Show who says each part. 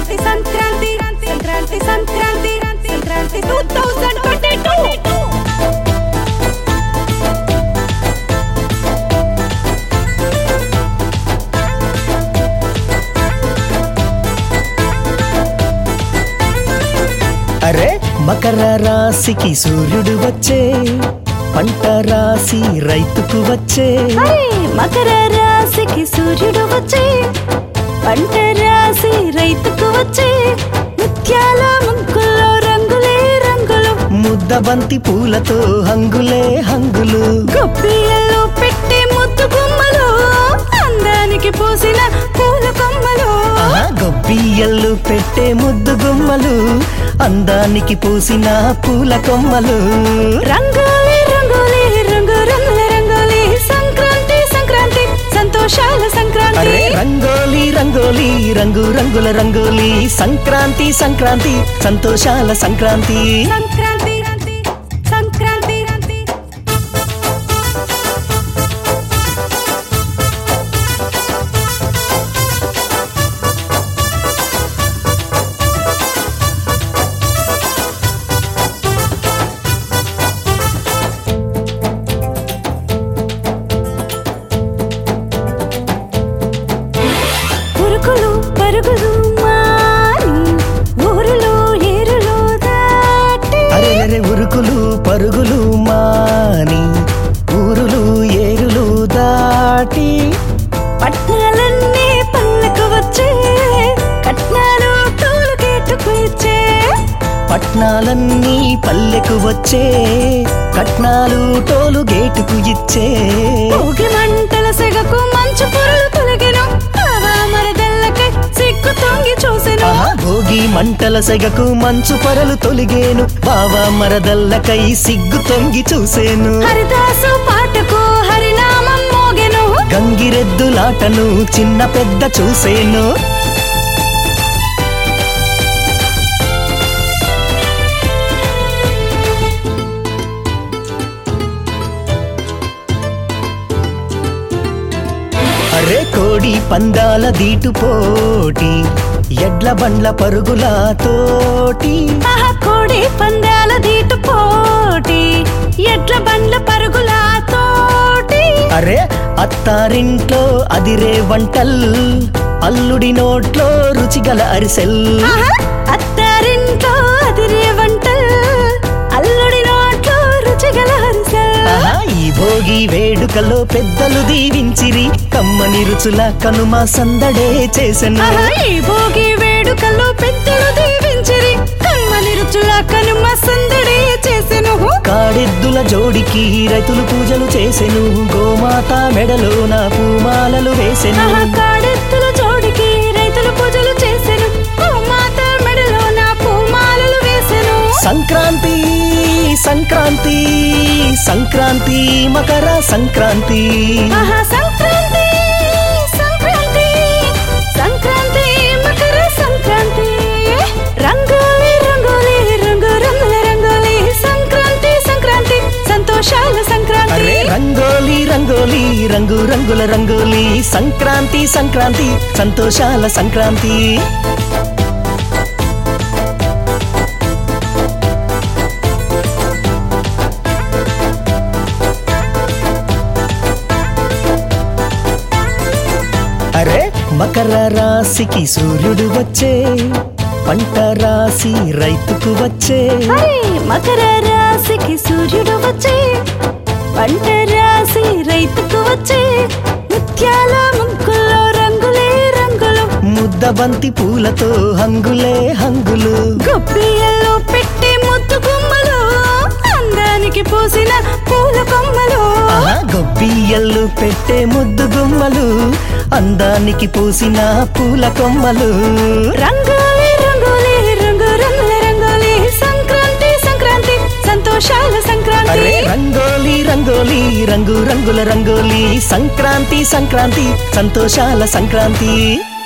Speaker 1: Sankranti Sankranti Sankranti Sankranti Sankranti two thousand twenty two
Speaker 2: అరే మకర రాశికి సూర్యుడు వచ్చే పంట రాశి రైతుకు వచ్చే
Speaker 1: అరే మకర రాశికి సూర్యుడు వచ్చే పంట రాశి రైతుకు వచ్చే ముత్యాల ముగ్గుల్లో రంగులే రంగులు
Speaker 2: ముద్దబంతి పూలతో హంగులే హంగులు
Speaker 1: గొప్పియల్లో పెట్టే ముద్దు గుమ్మలు అందానికి పూసిన పూల కొమ్మలు
Speaker 2: ఆహా, గొబ్బియ్యలు పెట్టే ముద్దు గుమ్మలు అందానికి పూసిన పూల కొమ్మలు
Speaker 1: రంగోలి రంగోలి రంగు రంగుల రంగోలి సంక్రాంతి సంక్రాంతి సంతోషాల సంక్రాంతి
Speaker 2: అరే రంగోలి రంగోలి రంగు రంగుల రంగోలి సంక్రాంతి సంక్రాంతి సంతోషాల సంక్రాంతి
Speaker 1: సంక్రాంతి సంక్రాంతి ఉరుకులు పరుగులు మాని ఊరులో ఏరులో దాటి
Speaker 2: అరే అరే ఉరుకులు పరుగులు మాని ఊరులు ఏరులు దాటి
Speaker 1: పట్నాలన్నీ పల్లెకు వచ్చే కట్నాలు తోలు కేటుకు ఇచ్చే
Speaker 2: పట్నాలన్నీ పల్లెకు వచ్చే కట్నాలు టోలు గేటుకు ఇచ్చే
Speaker 1: భోగి మంటల సెగకు మంచు పొరలు తొలగెను బావా మరదల్లకై సిగ్గు తొంగి చూసెను
Speaker 2: ఆహా, భోగి మంటల సెగకు మంచు పొరలు తొలిగేను బావా మరదల్లకై సిగ్గు తొంగి చూసేను
Speaker 1: హరిదాసు పాటకు హరినామం మోగెను
Speaker 2: గంగిరెద్దులాటను చిన్న పెద్ద చూసేను అరే కోడి పందాల దీటు పోటీ ఎడ్ల బండ్ల పరుగుల తోటి
Speaker 1: ఆహా కోడి పందాల దీటు పోటీ ఎడ్ల బండ్ల పరుగుల తోటి
Speaker 2: అరే అత్తారింట్లో అదిరే వంటల్ అల్లుడి నోట్లో రుచిగల అరిసెల్
Speaker 1: ఆహా, అత్తారింట్లో అదిరే వంటల్ అల్లుడి నోట్లో రుచిగల హరిసెల్
Speaker 2: ఆహా, ఈ భోగి వేడుకలో పెద్దలు దీవించిరి కమ్మని రుచుల కనుమ సందడే చేసెను
Speaker 1: ఆహా, ఈ భోగి వేడుకలో పెద్దలు దీవించిరి కమ్మని రుచుల కనుమ సందడి చేసెను
Speaker 2: కాడెద్దుల జోడికి రైతులు పూజలు చేసెను గోమాత మెడలో నా పూమాలలు వేసెను
Speaker 1: ఆహా, కాడెత్తుల జోడికి రైతులు పూజలు చేసెను మాత మెడలో నా పూమాలలు వేసెను
Speaker 2: సంక్రాంతి సంక్రాంతి సంక్రాంతి మకర సంక్రాంతి
Speaker 1: ఆహా, సంక్రాంతి సంక్రాంతి సంక్రాంతి మకర సంక్రాంతి రంగోలి రంగోలి రంగు రంగుల రంగోలి సంక్రాంతి సంక్రాంతి సంతోషాల సంక్రాంతి
Speaker 2: అరే రంగోలి రంగోలి రంగు రంగుల రంగోలి సంక్రాంతి సంక్రాంతి సంతోషాల సంక్రాంతి అరే మకర రాశికి సూర్యుడు వచ్చే పంట రాశి రైతుకు వచ్చే
Speaker 1: అరే మకర రాశికి సూర్యుడు వచ్చే పంట రాశి రైతుకు వచ్చే ముత్యాల ముగ్గుల్లో రంగులే రంగులు
Speaker 2: ముద్దబంతి పూలతో హంగులే హంగులు
Speaker 1: గొప్పియల్లో పెట్టే ముద్దు గుమ్మలు అందానికి పూసిన పూల కొమ్మలు
Speaker 2: ఆహా, గొబ్బియ్యలు పెట్టే ముద్దు గుమ్మలు అందానికి పూసిన పూల కొమ్మలు
Speaker 1: రంగోలి రంగోలి రంగు రంగుల రంగోలి సంక్రాంతి సంక్రాంతి సంతోషాల సంక్రాంతి
Speaker 2: అరే రంగోలి రంగోలి రంగు రంగుల రంగోలి సంక్రాంతి సంక్రాంతి సంతోషాల సంక్రాంతి